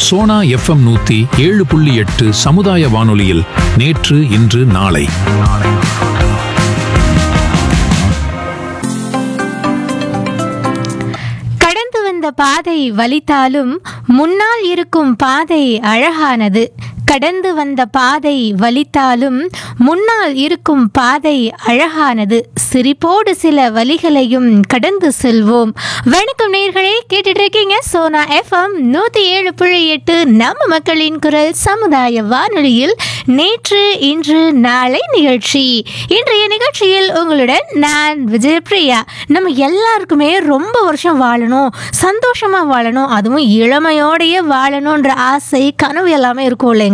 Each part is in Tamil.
சோனா எஃப்எம் நூத்தி ஏழு புள்ளி எட்டு சமுதாய வானொலியில் நேற்று இன்று நாளை கடந்து வந்த பாதை வலித்தாலும் முன்னால் இருக்கும் பாதை அழகானது கடந்து வந்த பாதை வலித்தாலும் முன்னால் இருக்கும் பாதை அழகானது சிரிப்போடு சில வழிகளையும் கடந்து செல்வோம் வணக்கம் நேர்களே கேட்டுட்டு இருக்கீங்க சோனா எஃப்எம் நூற்றி ஏழு புள்ளி எட்டு நம்ம மக்களின் குரல் சமுதாய வானொலியில் நேற்று இன்று நாளை நிகழ்ச்சி இன்றைய நிகழ்ச்சியில் உங்களுடன் நான் விஜயபிரியா நம்ம எல்லாருக்குமே ரொம்ப வருஷம் வாழணும் சந்தோஷமா வாழணும் அதுவும் இளமையோடையே வாழணுன்ற ஆசை கனவு எல்லாமே இருக்கும் இல்லைங்களா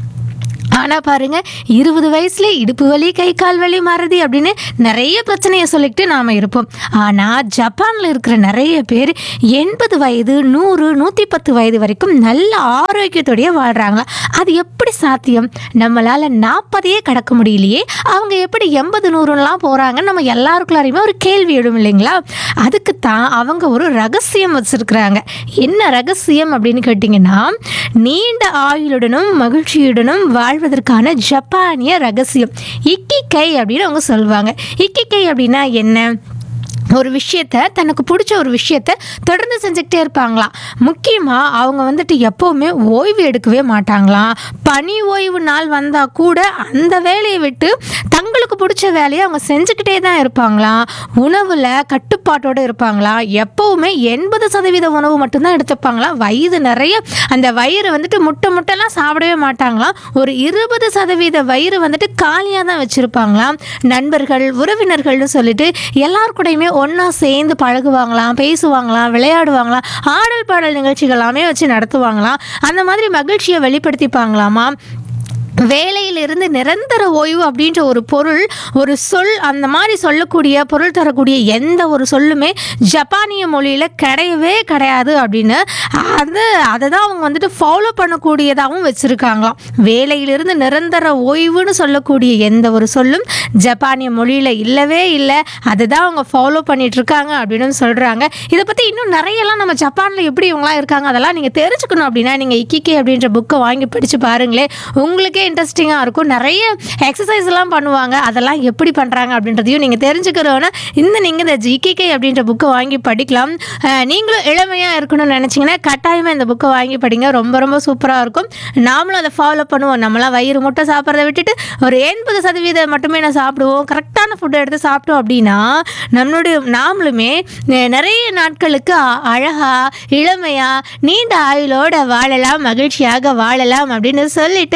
ஆனால் பாருங்க இருபது வயசுல இடுப்பு வலி கை கால் வலி மறதி அப்படின்னு நிறைய பிரச்சனையை சொல்லிக்கிட்டு நாம் இருப்போம் ஆனால் ஜப்பானில் இருக்கிற நிறைய பேர் எண்பது வயது நூறு நூற்றி பத்து வயது வரைக்கும் நல்ல ஆரோக்கியத்தோடய வாழ்கிறாங்களா அது எப்படி சாத்தியம் நம்மளால் நாற்பதையே கடக்க முடியலையே அவங்க எப்படி எண்பது நூறுலாம் போகிறாங்கன்னு நம்ம எல்லாருக்குள்ளாரையுமே ஒரு கேள்வி எழும் இல்லைங்களா அதுக்கு தான் அவங்க ஒரு ரகசியம் வச்சுருக்குறாங்க என்ன ரகசியம் அப்படின்னு கேட்டிங்கன்னா நீண்ட ஆயுளுடனும் மகிழ்ச்சியுடனும் வாழ்வதற்கான ஜப்பானிய ரகசியம் இக்கிகை அப்படின்னு அவங்க சொல்லுவாங்க இக்கிகை அப்படின்னா என்ன ஒரு விஷயத்த தனக்கு பிடிச்ச ஒரு விஷயத்த தொடர்ந்து செஞ்சுக்கிட்டே இருப்பாங்களாம் முக்கியமாக அவங்க வந்துட்டு எப்போவுமே ஓய்வு எடுக்கவே மாட்டாங்களாம் பனி ஓய்வு நாள் வந்தால் கூட அந்த வேலையை விட்டு தங்களுக்கு பிடிச்ச வேலையை அவங்க செஞ்சுக்கிட்டே தான் இருப்பாங்களாம் உணவில் கட்டுப்பாட்டோடு இருப்பாங்களாம் எப்போவுமே எண்பது சதவீத உணவு மட்டும்தான் எடுத்துப்பாங்களாம் வயது நிறைய அந்த வயிறு வந்துட்டு முட்டை முட்டைலாம் சாப்பிடவே மாட்டாங்களாம் ஒரு இருபது சதவீத வயிறு வந்துட்டு காலியாக தான் வச்சுருப்பாங்களாம் நண்பர்கள் உறவினர்கள்னு சொல்லிட்டு எல்லார் கூடயுமே ஒன்றா சேர்ந்து பழகுவாங்களாம் பேசுவாங்களாம் விளையாடுவாங்களாம் ஆடல் பாடல் நிகழ்ச்சிகள் எல்லாமே வச்சு நடத்துவாங்களாம் அந்த மாதிரி மகிழ்ச்சியை வெளிப்படுத்திப்பாங்களாமா வேலையிலிருந்து நிரந்தர ஓய்வு அப்படின்ற ஒரு பொருள் ஒரு சொல் அந்த மாதிரி சொல்லக்கூடிய பொருள் தரக்கூடிய எந்த ஒரு சொல்லுமே ஜப்பானிய மொழியில் கிடையவே கிடையாது அப்படின்னு அது அதை தான் அவங்க வந்துட்டு ஃபாலோ பண்ணக்கூடியதாகவும் வச்சுருக்காங்களாம் வேலையிலிருந்து நிரந்தர ஓய்வுன்னு சொல்லக்கூடிய எந்த ஒரு சொல்லும் ஜப்பானிய மொழியில் இல்லவே இல்லை அதை தான் அவங்க ஃபாலோ பண்ணிட்டு இருக்காங்க அப்படின்னு சொல்கிறாங்க இதை பற்றி இன்னும் நிறையலாம் நம்ம ஜப்பானில் எப்படி இவங்களாம் இருக்காங்க அதெல்லாம் நீங்கள் தெரிஞ்சுக்கணும் அப்படின்னா நீங்கள் இக்கிகே அப்படின்ற புக்கை வாங்கி படித்து பாருங்களேன் உங்களுக்கே இன்ட்ரெஸ்டிங்காக இருக்கும் நிறைய எக்ஸசைஸ் எல்லாம் பண்ணுவாங்க அதெல்லாம் எப்படி பண்ணுறாங்க அப்படின்றதையும் நீங்கள் தெரிஞ்சுக்கிறோன்னா இந்த நீங்கள் இந்த ஜிகேகே அப்படின்ற புக்கை வாங்கி படிக்கலாம் அஹ் நீங்களும் இளமையாக இருக்கணும்னு நினச்சிங்கன்னா கட்டாயமாக இந்த புக்கை வாங்கி படிங்க ரொம்ப ரொம்ப சூப்பராக இருக்கும் நாமளும் அதை ஃபாலோ பண்ணுவோம் நம்மளாம் வயிறு முட்டை சாப்பிட்றத விட்டுட்டு ஒரு எண்பது சதவீதம் மட்டுமே நான் சாப்பிடுவோம் கரெக்டான ஃபுட்டை எடுத்து சாப்பிட்டோம் அப்படின்னா நம்மளுடைய நாமளுமே நெ- நிறைய நாட்களுக்கு அ- அழகா இளமையா நீண்ட ஆயுளோட வாழலாம் மகிழ்ச்சியாக வாழலாம் அப்படின்னு சொல்லிட்டு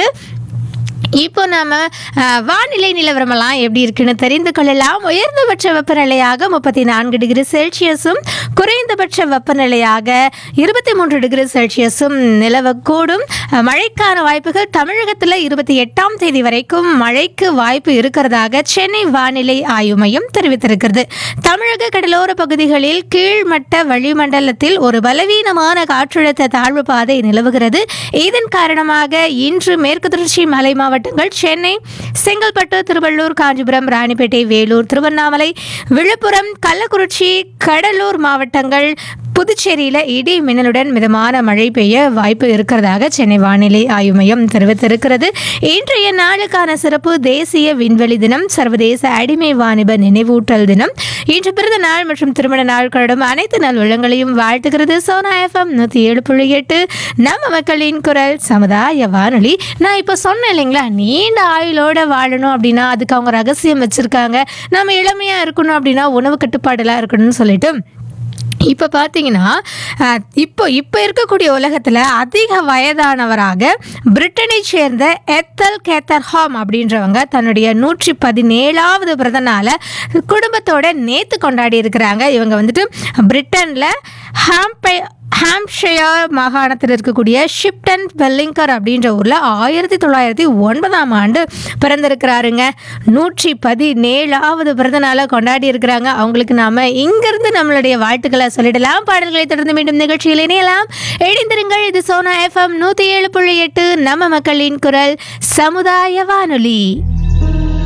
இப்போ நாம அஹ், வானிலை நிலவரமெல்லாம் எப்படி இருக்குன்னு தெரிந்து கொள்ளலாம் உயர்ந்தபட்ச வெப்பநிலையாக முப்பத்தி நான்கு டிகிரி செல்சியஸும் குறைந்தபட்ச வெப்பநிலையாக இருபத்தி மூன்று டிகிரி செல்சியஸும் நிலவக்கூடும் அஹ், மழைக்கான வாய்ப்புகள் தமிழகத்தில் இருபத்தி எட்டாம் தேதி வரைக்கும் மழைக்கு வாய்ப்பு இருக்கிறதாக சென்னை வானிலை ஆய்வு மையம் தெரிவித்திருக்கிறது தமிழக கடலோர பகுதிகளில் கீழ்மட்ட வளிமண்டலத்தில் ஒரு பலவீனமான காற்றழுத்த தாழ்வு பாதை நிலவுகிறது இதன் காரணமாக இன்று மேற்கு தொடர்ச்சி மலை மாவட்டங்கள் சென்னை செங்கல்பட்டு திருவள்ளூர் காஞ்சிபுரம் ராணிப்பேட்டை வேலூர் திருவண்ணாமலை விழுப்புரம் கள்ளக்குறிச்சி கடலூர் மாவட்டங்கள் புதுச்சேரியில் இடி மின்னலுடன் மிதமான மழை பெய்ய வாய்ப்பு இருக்கிறதாக சென்னை வானிலை ஆய்வு மையம் தெரிவித்திருக்கிறது இன்றைய நாளுக்கான சிறப்பு தேசிய விண்வெளி தினம் சர்வதேச அடிமை வாணிப நினைவூட்டல் தினம் இன்று பிறந்த நாள் மற்றும் திருமண நாள் கொண்டாடும் அனைத்து நல் உள்ளங்களையும் வாழ்த்துகிறது சோனா எஃப்எம் நூற்றி ஏழு புள்ளி எட்டு நம்ம மக்களின் குரல் சமுதாய வானொலி நான் இப்போ சொன்னேன் இல்லைங்களா நீண்ட ஆயுளோட வாழணும் அப்படின்னா அதுக்கு அவங்க ரகசியம் வச்சுருக்காங்க நம்ம இளமையாக இருக்கணும் அப்படின்னா உணவு கட்டுப்பாடெல்லாம் இருக்கணும்னு சொல்லிட்டு இப்போ பார்த்தீங்கன்னா அஹ், இப்போ இப்போ இருக்கக்கூடிய உலகத்தில் அதிக வயதானவராக பிரிட்டனை சேர்ந்த எத்தல் கேத்தர்ஹாம் அப்படின்றவங்க தன்னுடைய நூற்றி பதினேழாவது பிறந்த நாளை குடும்பத்தோட நேற்று கொண்டாடி இருக்கிறாங்க இவங்க வந்துட்டு பிரிட்டனில் ஹாம்பை ஹாம்ஷயர் மாகாணத்தில் இருக்கக்கூடிய ஷிப்டன் வெல்லிங்கர் அப்படின்ற ஊரில் ஆயிரத்தி தொள்ளாயிரத்தி ஒன்பதாம் ஆண்டு பிறந்திருக்கிறாருங்க நூற்றி பதினேழாவது பிறந்த நாளை கொண்டாடி இருக்கிறாங்க அவங்களுக்கு நாம இங்கிருந்து நம்மளுடைய வாழ்த்துக்களை சொல்லிடலாம் பாடல்களை தொடர்ந்து மீண்டும் நிகழ்ச்சியில் இணையலாம் எழுந்திருங்கள் இது சோனா எஃப்எம் நூற்றி ஏழு புள்ளி எட்டு நம்ம மக்களின் குரல் சமுதாய வானொலி